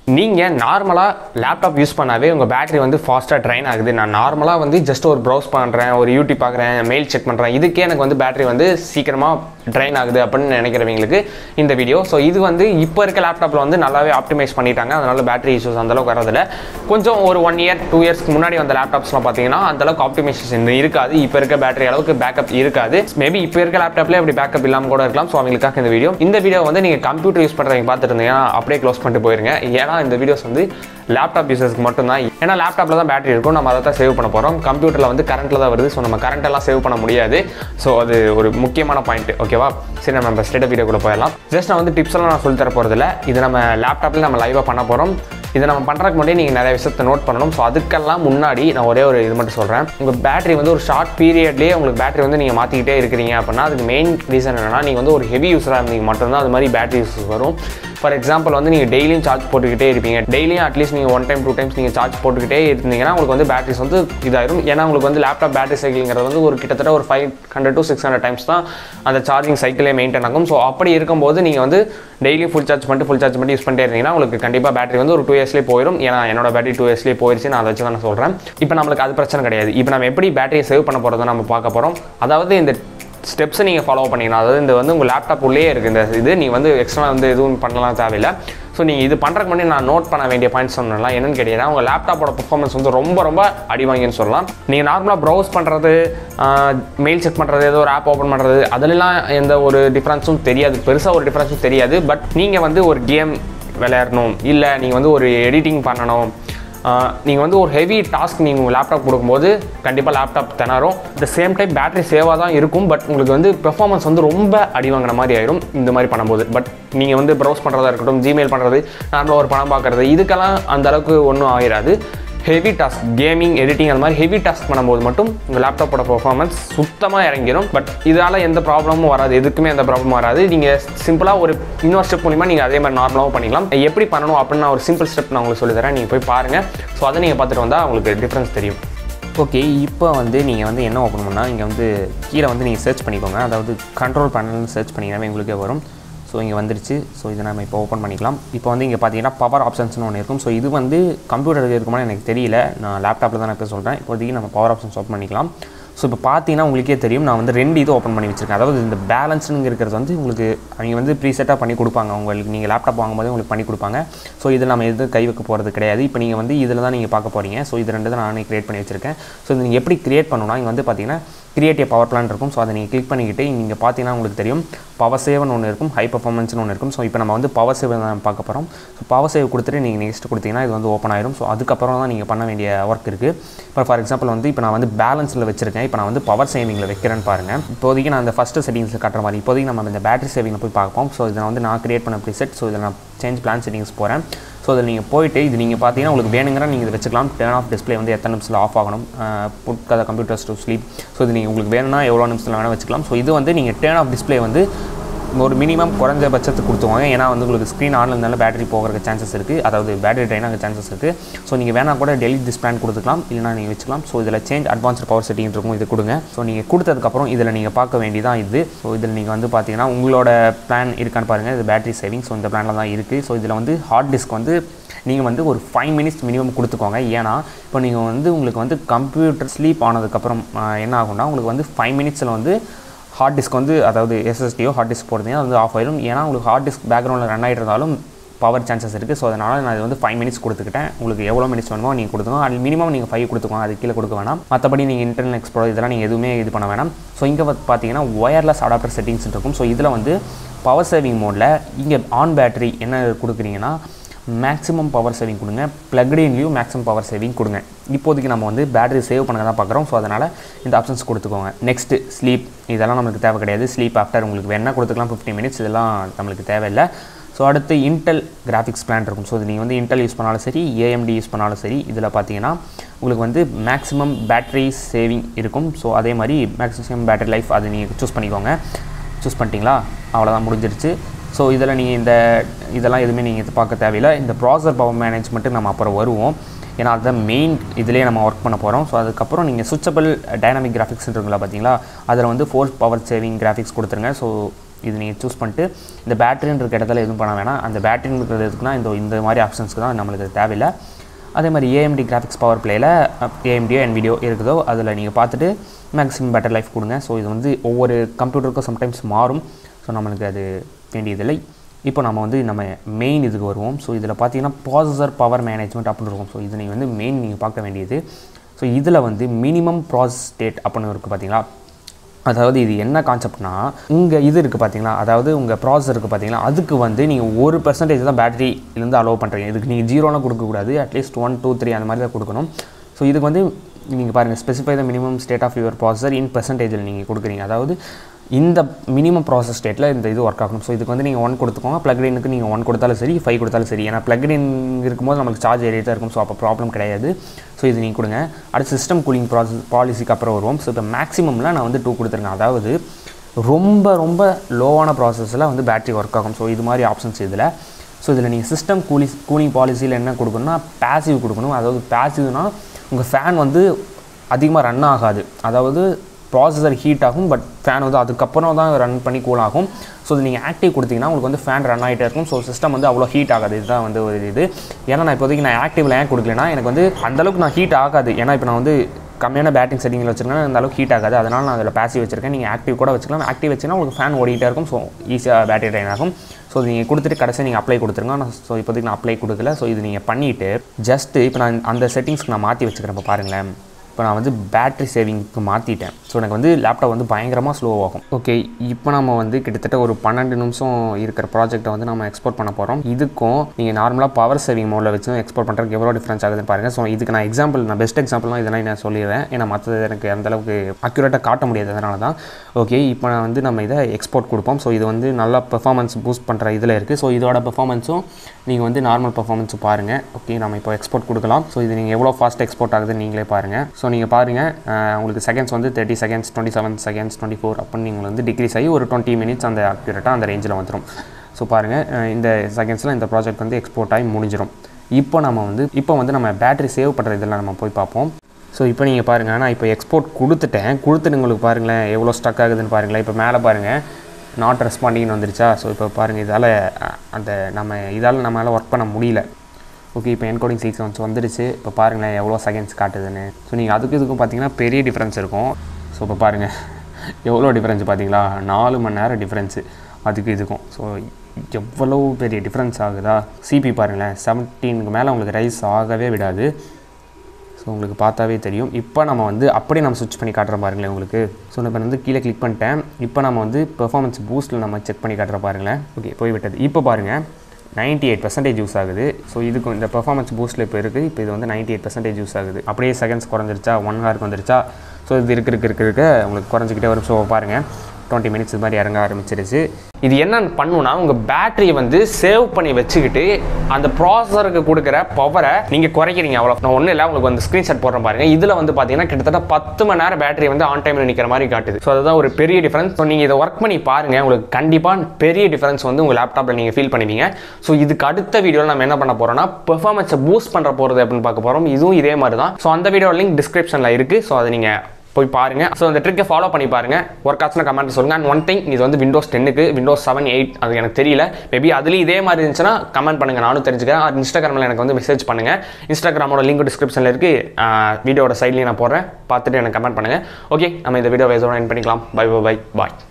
நீங்கள் நார்மலாக laptop use பண்ணாவே உங்கள் பேட்டரி வந்து ஃபாஸ்ட்டாக ட்ரைன் ஆகுது நான் நார்மலாக வந்து ஜஸ்ட் ஒரு ப்ரௌஸ் பண்ணுறேன் ஒரு யூடியூப் பார்க்குறேன் மெயில் செக் பண்ணுறேன் இதுக்கே எனக்கு வந்து பேட்டரி வந்து சீக்கிரமாக ட்ரைன் ஆகுது அப்படின்னு நினைக்கிறவங்களுக்கு இந்த வீடியோ ஸோ இது வந்து இப்போ இருக்க லேப்டாப்பில் வந்து நல்லாவே ஆப்டிமைஸ் பண்ணிட்டாங்க அதனால பேட்டரி இஷ்யூஸ் அந்தளவுக்கு வரதில்ல கொஞ்சம் ஒரு ஒன் இயர் டூ இயர்ஸ்க்கு முன்னாடி வந்த லேப்டாப்ஸ்லாம் பார்த்தீங்கன்னா அந்தளவுக்கு ஆப்டிமைசேஷன் இருக்காது இப்போ இருக்க பேட்டரி அளவுக்கு பேக்கப் இருக்காது மேபி இப்போ இருக்க லேப்டாப்ல அப்படி பேக்கப் இல்லாமல் கூட இருக்கலாம் ஸோ அவங்களுக்காக இந்த வீடியோ இந்த வீடியோ வந்து நீங்கள் கம்ப்யூட்டர் யூஸ் பண்ணுறவங்க பார்த்துட்டு இருந்தீங்கன்னா அப்படியே க்ளோஸ் பண்ணிட்டு போயிருங்க ஏன்னா இந்த வீடியோஸ் வந்து லேப்டாப் யூசர்ஸ்க்கு மட்டும்தான் ஏன்னா லேப்டாப்பில் தான் பேட்டரி இருக்கும் நம்ம அதை தான் சேவ் பண்ண போகிறோம் கம்ப்யூட்டரில் வந்து கரண்ட்டில் தான் வருது ஸோ நம்ம current எல்லாம் சேவ் பண்ண முடியாது ஸோ அது ஒரு முக்கியமான பாயிண்ட் ஓகேவா சரி நம்ம ஸ்டேட் வீடியோக்குள்ள போயிடலாம் ஜஸ்ட் நான் வந்து டிப்ஸ் எல்லாம் நான் சொல்லி தர போகிறதில்ல இது நம்ம லேப்டாப்பில் நம்ம லைவாக பண்ண போகிறோம் இதை நம்ம பண்ணுறதுக்கு முன்னாடி நீங்கள் நிறைய விஷயத்தை நோட் பண்ணணும் ஸோ அதுக்கெல்லாம் முன்னாடி நான் ஒரே ஒரு இது மட்டும் சொல்கிறேன் உங்கள் பேட்டரி வந்து ஒரு ஷார்ட் பீரியட்லேயே உங்களுக்கு பேட்டரி வந்து நீங்கள் மாற்றிக்கிட்டே இருக்கிறீங்க அப்படின்னா அதுக்கு மெயின் ரீசன் என்னன்னா நீங்கள் வந்து ஒரு ஹெவி யூஸராக இருந்தீங்க மட்டும்தான் அது மாதிரி பேட்டரி யூஸ் வரும் ஃபார் எக்ஸாம்பிள் வந்து நீங்கள் டெய்லியும் சார்ஜ் போட்டுக்கிட்டே இருப்பீங்க டெய்லியும் அட்லீஸ்ட் நீங்கள் ஒன் டைம் டூ டைம்ஸ் நீங்கள் சார்ஜ் போட்டுக்கிட்டே இருந்தீங்கன்னா உங்களுக்கு வந்து பேட்டரிஸ் வந்து இதாயிரும் ஏன்னா உங்களுக்கு வந்து லேப்டாப் பேட்டரி சைக்கிள்ங்கிறது வந்து ஒரு கிட்டத்தட்ட ஒரு five hundred to six hundred times தான் அந்த சார்ஜிங் சைக்கிளே மெயின்டைன் ஆகும் ஸோ அப்படி இருக்கும்போது நீங்கள் வந்து டெய்லியும் ஃபுல் சார்ஜ் பண்ணிட்டு ஃபுல் சார்ஜ் பண்ணி யூஸ் பண்ணிட்டே இருந்தீங்கன்னா உங்களுக்கு கண்டிப்பாக பேட்டரி வந்து ஒரு டூ இயர்ஸ்லேயே போயிடும் ஏன்னா என்னோட பேட்டரி டூ இயர்ஸ்லேயே போயிடுச்சு நான் அதை வச்சு தான் நான் சொல்கிறேன் இப்போ நம்மளுக்கு அது பிரச்சனை கிடையாது இப்போ நம்ம எப்படி பேட்டரியை சேவ் பண்ண போகிறத நம்ம பார்க்க போகிறோம் அதாவது இந்த ஸ்டெப்ஸை நீங்கள் ஃபாலோ பண்ணிங்கன்னா அதாவது இந்த வந்து உங்கள் லேப்டாப் உள்ளே இருக்குது இந்த இது நீங்கள் வந்து எக்ஸ்ட்ரா வந்து எதுவும் பண்ணலாம் தேவையில்லை ஸோ நீங்கள் இது பண்ணுறதுக்கு முன்னாடி நான் நோட் பண்ண வேண்டிய பாயிண்ட்ஸ் சொன்னலாம் என்னன்னு கேட்டீங்கன்னா உங்கள் லேப்டாப்போட பர்ஃபார்மன்ஸ் வந்து ரொம்ப ரொம்ப அடி வாங்கின்னு சொல்லலாம் நீங்கள் நார்மலாக ப்ரௌஸ் பண்ணுறது மெயில் செக் பண்ணுறது ஏதோ ஒரு ஆப் ஓப்பன் பண்ணுறது அதிலலாம் எந்த ஒரு டிஃப்ரென்ஸும் தெரியாது பெருசாக ஒரு டிஃப்ரென்ஸும் தெரியாது பட் நீங்கள் வந்து ஒரு கேம் விளையாடணும் இல்லை நீங்கள் வந்து ஒரு எடிட்டிங் பண்ணணும் நீங்கள் வந்து ஒரு ஹெவி டாஸ்க் நீங்கள் உங்கள் லேப்டாப் கொடுக்கும்போது கண்டிப்பாக லேப்டாப் திணறும் த சேம் டைம் பேட்டரி சேவாக தான் இருக்கும் பட் உங்களுக்கு வந்து பெர்ஃபார்மன்ஸ் வந்து ரொம்ப அடி வாங்குற மாதிரி ஆயிரும் இந்த மாதிரி பண்ணும்போது பட் நீங்கள் வந்து ப்ரௌஸ் பண்ணுறதா இருக்கட்டும் ஜிமெயில் பண்ணுறது நார்மலாக ஒரு படம் பார்க்குறது இதுக்கெல்லாம் அந்த அளவுக்கு ஒன்றும் ஆகிடாது ஹெவி டாஸ்க் கேமிங் எடிட்டிங் அந்த மாதிரி ஹெவி டாஸ்க் பண்ணும்போது மட்டும் உங்கள் லேப்டாப்போட பெர்ஃபார்மன்ஸ் சுத்தமாக இறங்கிடும் பட் இதால் எந்த ப்ராப்ளமும் வராது எதுக்குமே எந்த ப்ராப்ளமும் வராது நீங்கள் சிம்பிளாக ஒரு இன்னொரு ஸ்டெப் மூலிமா நீங்கள் அதே மாதிரி நார்மலாகவும் பண்ணிக்கலாம் எப்படி பண்ணணும் அப்படின்னு நான் ஒரு சிம்பிள் ஸ்டெப் நான் உங்களுக்கு சொல்லி தரேன் நீங்கள் போய் பாருங்கள் ஸோ அதை நீங்கள் பார்த்துட்டு வந்தால் உங்களுக்கு டிஃப்ரென்ஸ் தெரியும் ஓகே இப்போ வந்து நீங்கள் வந்து என்ன ஓப்பன் பண்ணால் இங்கே வந்து கீழே வந்து நீங்கள் சர்ச் பண்ணிக்கோங்க அதாவது கண்ட்ரோல் பேனல்னு சர்ச் பண்ணிங்கன்னாவே உங்களுக்கே வரும் ஸோ இங்கே வந்துருச்சு ஸோ இதை நம்ம இப்போ ஓப்பன் பண்ணிக்கலாம் இப்போ வந்து இங்கே பார்த்தீங்கன்னா பவர் ஆப்ஷன்ஸ்னு ஒன்று இருக்கும் ஸோ இது வந்து கம்ப்யூட்டருக்கு இருக்குமான்னு எனக்கு தெரியல நான் லேப்டாப்பில் தான் நான் இப்போ சொல்கிறேன் இப்போதைக்கு நம்ம பவர் ஆப்ஷன்ஸ் ஓப்பன் பண்ணிக்கலாம் ஸோ இப்போ பார்த்தீங்கன்னா உங்களுக்கே தெரியும் நான் வந்து ரெண்டு இது ஓப்பன் பண்ணி வச்சிருக்கேன் அதாவது இந்த பேலன்ஸ்னு இருக்கிறது வந்து உங்களுக்கு அவங்க வந்து ப்ரீசெட்டாக பண்ணி கொடுப்பாங்க உங்களுக்கு நீங்கள் லேப்டாப் வாங்கும்போது உங்களுக்கு பண்ணி கொடுப்பாங்க ஸோ இதில் நம்ம எதுவும் கை வைக்க போகிறது கிடையாது இப்போ நீங்கள் வந்து இதில் தான் நீங்கள் பார்க்க போகிறீங்க ஸோ இது ரெண்டு தான் நானே கிரியேட் பண்ணி வச்சிருக்கேன் ஸோ இது நீங்கள் எப்படி கிரியேட் பண்ணணும்னா இங்கே வந்து பார்த்தீங்கன்னா கிரியேட் பவர் பிளான் இருக்கும் ஸோ அதை நீங்கள் கிளிக் பண்ணிக்கிட்டு நீங்கள் பார்த்தீங்கன்னா உங்களுக்கு தெரியும் பவர் சேவ்னு ஒன்று இருக்கும் ஹை பர்ஃபார்மன்ஸ்னு ஒன்று இருக்கும் ஸோ இப்போ நம்ம வந்து பவர் சேவ் தான் பார்க்க போகிறோம் ஸோ பவர் சேவ் கொடுத்துட்டு நீங்கள் நெக்ஸ்ட் கொடுத்தீங்கன்னா இது வந்து ஓப்பன் ஆயிரும் ஸோ அதுக்கப்புறம் தான் நீங்கள் பண்ண வேண்டிய ஒர்க் இருக்குது இப்போ ஃபார் எக்ஸாம்பிள் வந்து இப்போ நான் வந்து பேலன்ஸில் வச்சிருக்கேன் இப்போ நான் வந்து பவர் சேவிங்கில் வைக்கிறேன்னு பாருங்கள் இப்போதைக்கு நான் அந்த ஃபஸ்ட்டு செட்டிங்ஸில் காட்டுற மாதிரி இப்போதைக்கு நம்ம இந்த பேட்டரி சேவிங்கில் போய் பார்ப்போம் ஸோ இதை வந்து நான் கிரியேட் பண்ண ப்ரிசெட் ஸோ இதில் நான் சேஞ்ச் பிளான் செட்டிங்ஸ் போகிறேன் ஸோ அதில் நீங்கள் போயிட்டு இது நீங்கள் பார்த்தீங்கன்னா உங்களுக்கு வேணுங்கிற நீங்கள் இதை வச்சுக்கலாம் டேர்ன் ஆஃப் டிஸ்பிளே வந்து எத்தனை நிமிஷத்தில் ஆஃப் ஆகணும் புட் கதை கம்ப்யூட்டர்ஸ் டு ஸ்லீப் ஸோ இது நீங்கள் உங்களுக்கு வேணும்னா எவ்வளோ நிமிஷத்தில் வேணால் வச்சுக்கலாம் ஸோ இது வந்து நீங்கள் டேர்ன் ஆஃப் டிஸ்பிளே வந்து ஒரு மினிமம் குறைஞ்ச பட்சத்துக்கு கொடுத்துவாங்க ஏன்னா வந்து உங்களுக்கு ஸ்க்ரீன் ஆனில் இருந்தாலும் பேட்டரி போகிறதுக்கு சான்சஸ் இருக்குது அதாவது பேட்டரி ட்ரைன் ஆக சான்சஸ் இருக்குது ஸோ நீங்கள் வேணால் கூட டெலிட் திஸ் பிளான் கொடுத்துக்கலாம் இல்லைனா நீங்கள் வச்சுக்கலாம் ஸோ இதில் சேஞ்ச் அட்வான்ஸ்ட் பவர் செட்டிங் இருக்கும் இது கொடுங்க ஸோ நீங்கள் கொடுத்ததுக்கப்புறம் இதில் நீங்கள் பார்க்க வேண்டியதான் இது ஸோ இதில் நீங்கள் வந்து பார்த்தீங்கன்னா உங்களோட பிளான் இருக்கான்னு பாருங்கள் இது பேட்டரி சேவிங் ஸோ இந்த பிளானில் தான் இருக்குது ஸோ இதில் வந்து ஹார்ட் டிஸ்க் வந்து நீங்கள் வந்து ஒரு ஃபைவ் மினிட்ஸ் மினிமம் கொடுத்துக்கோங்க ஏன்னா இப்போ நீங்கள் வந்து உங்களுக்கு வந்து கம்ப்யூட்டர் ஸ்லீப் ஆனதுக்கப்புறம் என்ன ஆகும்னா உங்களுக்கு வந்து ஃபைவ் மினிட்ஸில் வந்து ஹார்ட் டிஸ்க் வந்து அதாவது எஸ்எஸ்டியோ ஹார்ட் டிஸ்க் போடுறீங்க அது வந்து ஆஃப் ஆயிடும் ஏன்னா உங்களுக்கு ஹார்ட் டிஸ்க் பேக்ரவுண்டில் ரன் ஆகிட்டு இருந்தாலும் பவர் சான்சஸ் இருக்குது ஸோ அதனால் நான் இது வந்து ஃபைவ் மினிட்ஸ் கொடுத்துக்கிட்டேன் உங்களுக்கு எவ்வளோ மினிட்ஸ் வேணுமோ நீங்கள் கொடுத்துக்கோங்க அது மினிமம் நீங்கள் ஃபைவ் கொடுத்துக்கோங்க அது கீழே கொடுக்க வேணாம் மற்றபடி நீங்கள் இன்டர்னல் எக்ஸ்ப்ளோர் இதெல்லாம் நீங்கள் எதுவுமே இது பண்ண வேணாம் ஸோ இங்கே வந்து பார்த்தீங்கன்னா ஒயர்லெஸ் அடாப்டர் செட்டிங்ஸ் இருக்கும் ஸோ இதில் வந்து பவர் சேவிங் மோடில் இங்கே ஆன் பேட்டரி என்ன கொடுக்குறீங்கன்னா மேக்ஸிமம் பவர் சேவிங் கொடுங்க ப்ளக்டின்லேயும் மேக்ஸிமம் பவர் சேவிங் கொடுங்க இப்போதைக்கு நம்ம வந்து பேட்டரி சேவ் பண்ண தான் பார்க்குறோம் ஸோ அதனால் இந்த ஆப்ஷன்ஸ் கொடுத்துக்கோங்க நெக்ஸ்ட்டு ஸ்லீப் இதெல்லாம் நம்மளுக்கு தேவை கிடையாது ஸ்லீப் ஆஃப்டர் உங்களுக்கு வேணால் கொடுத்துக்கலாம் ஃபிஃப்டி மினிட்ஸ் இதெல்லாம் நம்மளுக்கு தேவையில்லை ஸோ அடுத்து இன்டெல் கிராஃபிக்ஸ் பிளான் இருக்கும் ஸோ இது நீங்கள் வந்து இன்டெல் யூஸ் பண்ணாலும் சரி ஏஎம்டி யூஸ் பண்ணாலும் சரி இதில் பார்த்தீங்கன்னா உங்களுக்கு வந்து மேக்ஸிமம் பேட்டரி சேவிங் இருக்கும் ஸோ அதே மாதிரி மேக்ஸிமம் பேட்டரி லைஃப் அது நீங்கள் சூஸ் பண்ணிக்கோங்க சூஸ் பண்ணிட்டீங்களா அவ்வளோதான் முடிஞ்சிருச்சு ஸோ இதில் நீங்கள் இந்த இதெல்லாம் எதுவுமே நீங்கள் பார்க்க தேவையில்லை இந்த ப்ராசர் பவர் மேனேஜ்மெண்ட்டு நம்ம அப்புறம் வருவோம் ஏன்னா அதுதான் மெயின் இதிலே நம்ம ஒர்க் பண்ண போகிறோம் ஸோ அதுக்கப்புறம் நீங்கள் சுவிச்சபிள் டைனாமிக் கிராஃபிக்ஸ் இருக்குங்களா பார்த்தீங்களா அதில் வந்து ஃபோர் பவர் சேவிங் கிராஃபிக்ஸ் கொடுத்துருங்க ஸோ இது நீங்கள் சூஸ் பண்ணிட்டு இந்த பேட்டரின்னு இருக்க இடத்துல எதுவும் பண்ண வேணாம் அந்த பேட்டரின்னு இருக்கிறது எதுக்குன்னா இந்த இந்த மாதிரி ஆப்ஷன்ஸ்க்கு தான் நம்மளுக்கு அது தேவையில்லை அதே மாதிரி ஏஎம்டி கிராஃபிக்ஸ் பவர் பிளேயில் ஏஎம்டியோ என்விடியோ இருக்குதோ அதில் நீங்கள் பார்த்துட்டு மேக்ஸிமம் பேட்டர் லைஃப் கொடுங்க ஸோ இது வந்து ஒவ்வொரு கம்ப்யூட்டருக்கும் சம்டைம்ஸ் மாறும் ஸோ நம்மளுக்கு அது வேண்டியதில்லை இப்போ நம்ம வந்து நம்ம மெயின் இதுக்கு வருவோம் ஸோ இதில் பார்த்தீங்கன்னா ப்ராசஸர் பவர் மேனேஜ்மெண்ட் அப்படின்னு இருக்கும் ஸோ இது நீங்கள் வந்து மெயின் நீங்கள் பார்க்க வேண்டியது ஸோ இதில் வந்து மினிமம் ப்ராசஸ் ஸ்டேட் அப்படின்னு இருக்குது பார்த்தீங்களா அதாவது இது என்ன கான்செப்ட்னா உங்கள் இது இருக்குது பார்த்தீங்களா அதாவது உங்கள் ப்ராசஸர் இருக்குது பார்த்தீங்களா அதுக்கு வந்து நீங்கள் ஒரு பெர்சன்டேஜ் தான் பேட்டரியிலேருந்து அலோவ் பண்ணுறீங்க இதுக்கு நீங்கள் ஜீரோலாம் கொடுக்கக்கூடாது அட்லீஸ்ட் ஒன் டூ த்ரீ அந்த மாதிரி தான் கொடுக்கணும் ஸோ இதுக்கு வந்து நீங்கள் பாருங்கள் specify the minimum state of your processor in பெர்சன்டேஜில் நீங்கள் கொடுக்குறீங்க அதாவது இந்த மினிமம் ப்ராசஸ் ஸ்டேட்டில் இந்த இது ஒர்க் ஆகணும் ஸோ இதுக்கு வந்து நீங்கள் ஒன் கொடுத்துக்கோங்க ப்ளக்டினுக்கு நீங்கள் ஒன் கொடுத்தாலும் சரி ஃபைவ் கொடுத்தாலும் சரி ஏன்னா ப்ளக்டின் இருக்கும்போது நம்மளுக்கு சார்ஜ் ஏறிட்டு தான் இருக்கும் ஸோ அப்போ ப்ராப்ளம் கிடையாது ஸோ இது நீங்கள் கொடுங்க அடுத்து சிஸ்டம் கூலிங் ப்ராசஸ் பாலிசிக்கு அப்புறம் வருவோம் ஸோ இப்போ மேக்ஸிமமில் நான் வந்து டூ கொடுத்துருங்க அதாவது ரொம்ப ரொம்ப லோவான ப்ராசஸில் வந்து பேட்டரி ஒர்க் ஆகும் ஸோ இது மாதிரி ஆப்ஷன்ஸ் இதில் ஸோ இதில் நீங்கள் சிஸ்டம் கூலி கூலிங் பாலிசியில் என்ன கொடுக்கணும்னா பேசிவ் கொடுக்கணும் அதாவது பேசிவ்னா உங்கள் ஃபேன் வந்து அதிகமாக ரன் ஆகாது அதாவது ப்ராசஸர் ஹீட் ஆகும் பட் ஃபேன் வந்து அதுக்கப்புறம் தான் ரன் பண்ணி கூல் ஆகும் ஸோ இது நீங்கள் ஆக்டிவ் கொடுத்தீங்கன்னா உங்களுக்கு வந்து ஃபேன் ரன் ஆகிட்டே இருக்கும் ஸோ சிஸ்டம் வந்து அவ்வளோ ஹீட் ஆகாது இதுதான் வந்து ஒரு இது ஏன்னா நான் இப்போதைக்கு நான் ஆக்டிவில் ஏன் கொடுக்கலனா எனக்கு வந்து அந்தளவுக்கு நான் ஹீட் ஆகாது ஏன்னா இப்போ நான் வந்து கம்மியான பேட்டிங் செட்டிங்கில் வச்சிருக்கேன் அந்த அளவுக்கு ஹீட் ஆகாது அதனால் நான் அதில் பேசிவ் வச்சிருக்கேன் நீங்கள் ஆக்டிவ் கூட வச்சுக்கலாம் ஆக்டிவ் வச்சுன்னா உங்களுக்கு ஃபேன் ஓடிட்டே இருக்கும் ஸோ ஈஸியாக பேட்டரி ட்ரைன் ஆகும் ஸோ நீங்கள் கொடுத்துட்டு கடைசி நீங்கள் அப்ளை கொடுத்துருங்க நான் ஸோ இப்போதைக்கு நான் அப்ளை கொடுக்கல ஸோ இது நீங்கள் பண்ணிவிட்டு ஜஸ்ட்டு இப்போ நான் அந்த செட்டிங்ஸ்க்கு நான் மாற்றி வச்சுக்கிறேன் இப்போ பாருங்களேன் இப்போ நான் வந்து பேட்ரி சேவிங்க்கு மாற்றிட்டேன் ஸோ எனக்கு வந்து லேப்டாப் வந்து பயங்கரமாக ஸ்லோ ஆகும் ஓகே இப்போ நம்ம வந்து கிட்டத்தட்ட ஒரு பன்னெண்டு நிமிஷம் இருக்கிற ப்ராஜெக்ட்டை வந்து நம்ம எக்ஸ்போர்ட் பண்ண போகிறோம் இதுக்கும் நீங்கள் நார்மலாக பவர் சேவிங் மோடில் வச்சு எக்ஸ்போர்ட் பண்ணுறதுக்கு எவ்வளோ டிஃப்ரென்ஸ் ஆகுதுன்னு பாருங்கள் ஸோ இதுக்கு நான் எக்ஸாம்பிள் நான் பெஸ்ட் எக்ஸாம்பிள்லாம் இதெல்லாம் நான் சொல்லிடுறேன் ஏன்னா மற்றது எனக்கு அந்தளவுக்கு அக்யூரேட்டாக காட்ட முடியாது அதனால தான் ஓகே இப்போ நான் வந்து நம்ம இதை எக்ஸ்போர்ட் கொடுப்போம் ஸோ இது வந்து நல்லா பெர்ஃபார்மன்ஸ் பூஸ்ட் பண்ணுற இதில் இருக்குது ஸோ இதோட பெர்ஃபார்மன்ஸும் நீங்கள் வந்து நார்மல் பெர்ஃபார்மன்ஸும் பாருங்கள் ஓகே நம்ம இப்போ எக்ஸ்போர்ட் கொடுக்கலாம் ஸோ இது நீங்கள் எவ்வளோ ஃபாஸ்ட் எக்ஸ்போர்ட் ஆகுதுன்னு நீங்களே பாருங்கள் ஸோ நீங்கள் பாருங்கள் அஹ், உங்களுக்கு செகண்ட்ஸ் வந்து thirty seconds twenty seven seconds twenty four அப்படின்னு நீங்கள் வந்து டிக்ரீஸ் ஆகி ஒரு டுவெண்ட்டி மினிட்ஸ் அந்த அக்யூரேட்டாக அந்த ரேஞ்சில் வந்துடும் ஸோ பாருங்கள் அஹ், இந்த செகண்ட்ஸில் இந்த ப்ராஜெக்ட் வந்து எக்ஸ்போர்ட் ஆகி முடிஞ்சிடும் இப்போ நம்ம வந்து இப்போ வந்து நம்ம பேட்டரி சேவ் பண்ணுற இதெல்லாம் நம்ம போய் பார்ப்போம் ஸோ இப்போ நீங்கள் பாருங்கள் நான் இப்போ எக்ஸ்போர்ட் கொடுத்துட்டேன் கொடுத்துட்டு உங்களுக்கு பாருங்களேன் எவ்வளோ ஸ்டக் ஆகுதுன்னு பாருங்களேன் இப்போ மேலே பாருங்கள் நாட் ரெஸ்பாண்டிங்னு வந்துருச்சா ஸோ இப்போ பாருங்கள் இதால் அந்த நம்ம இதால் நம்மளால் ஒர்க் பண்ண முடியல ஓகே இப்போ என்கோடிங் சீக்வன்ஸ் வந்துடுச்சு இப்போ பாருங்களேன் எவ்வளோ செகண்ட்ஸ் காட்டுதுன்னு ஸோ நீங்கள் அதுக்கு இதுக்கும் பார்த்தீங்கன்னா பெரிய டிஃப்ரென்ஸ் இருக்கும் ஸோ இப்போ பாருங்கள் எவ்வளோ டிஃப்ரென்ஸ் பார்த்தீங்களா நாலு மணி நேரம் டிஃப்ரென்ஸு அதுக்கு இதுக்கும் ஸோ எவ்வளோ பெரிய டிஃப்ரென்ஸ் ஆகுதா சிபி பாருங்களேன் செவன்டீனுக்கு மேலே உங்களுக்கு ரைஸ் ஆகவே விடாது ஸோ உங்களுக்கு பார்த்தாவே தெரியும் இப்போ நம்ம வந்து அப்படியே நம்ம ஸ்விட்ச் பண்ணி காட்டுற பாருங்களேன் உங்களுக்கு ஸோ நான் இப்போ வந்து கீழே கிளிக் பண்ணிட்டேன் இப்போ நம்ம வந்து பெர்ஃபார்மன்ஸ் பூஸ்ட்டில் நம்ம செக் பண்ணி காட்டுற பாருங்களேன் ஓகே போய்விட்டது இப்போ பாருங்கள் 98% எயிட் பர்சன்டேஜ் யூஸ் ஆகுது ஸோ இதுக்கு இந்த பெர்ஃபார்மன்ஸ் பூஸ்ட்டில் இப்போ இருக்குது இப்போ இது வந்து 98% எயிட் பர்சன்டேஜ் யூஸ் ஆகுது அப்படியே செகண்ட்ஸ் குறைஞ்சிருச்சா ஒன் ஹவருக்கு வந்துருச்சா ஸோ இது இருக்க இருக்க இருக்க இருக்க உங்களுக்கு குறைஞ்சிக்கிட்டே வரும் ஸோ பாருங்கள் டுவெண்ட்டி மினிட்ஸ் இது மாதிரி இறங்க ஆரம்பிச்சிருச்சு இது என்னன்னு பண்ணுன்னா உங்க பேட்டரியை வந்து சேவ் பண்ணி வச்சுக்கிட்டு அந்த ப்ராசஸருக்கு கொடுக்குற பவரை நீங்க குறைக்கிறீங்க அவ்வளோ நான் ஒன்றும் இல்லை உங்களுக்கு வந்து ஸ்க்ரீன்ஷாட் போடுறேன் பாருங்க இதுல வந்து பாத்தீங்கன்னா கிட்டத்தட்ட பத்து மணி நேரம் பேட்டரி வந்து ஆன் டைம்ல நிக்கிற மாதிரி காட்டுது ஸோ அதுதான் ஒரு பெரிய டிஃபரன்ஸ் ஸோ நீங்க இதை ஒர்க் பண்ணி பாருங்க உங்களுக்கு கண்டிப்பா பெரிய டிஃபரன்ஸ் வந்து உங்க லேப்டாப்ல நீங்க ஃபீல் பண்ணுவீங்க ஸோ இதுக்கு அடுத்த வீடியோவில் நம்ம என்ன பண்ண போறோம்னா பெர்ஃபார்மன்ஸை பூஸ்ட் பண்ற போறது அப்படின்னு பார்க்க போறோம் இதுவும் இதே மாதிரி தான் ஸோ அந்த வீடியோ லிங்க் டிஸ்கிரிப்ஷன்ல இருக்கு ஸோ அதை நீங்க போய் பாருங்க ஸோ அந்த ட்ரிக்கை ஃபாலோ பண்ணி பாருங்க ஒர்க் ஆச்சுன்னா கமெண்ட் சொல்லுங்க அண்ட் ஒன் திங் இது வந்து விண்டோஸ் டென்னுக்கு விண்டோஸ் செவன் எயிட் அது எனக்கு தெரியல மேபி அதுலேயும் இதே மாதிரி இருந்துச்சுன்னா கமெண்ட் பண்ணுங்க நானும் தெரிஞ்சுக்கிறேன் அது இன்ஸ்டாகிராமில் எனக்கு வந்து மெசேஜ் பண்ணுங்க இன்ஸ்டாகிராமோட லிங்க் டிஸ்கிரிப்ஷனில் இருக்கு வீடியோட சைட்லேயும் நான் போடுறேன் பார்த்துட்டு எனக்கு கமெண்ட் பண்ணுங்க ஓகே நம்ம இந்த வீடியோ இதோட என் பண்ணிக்கலாம் பை பை பை பாய்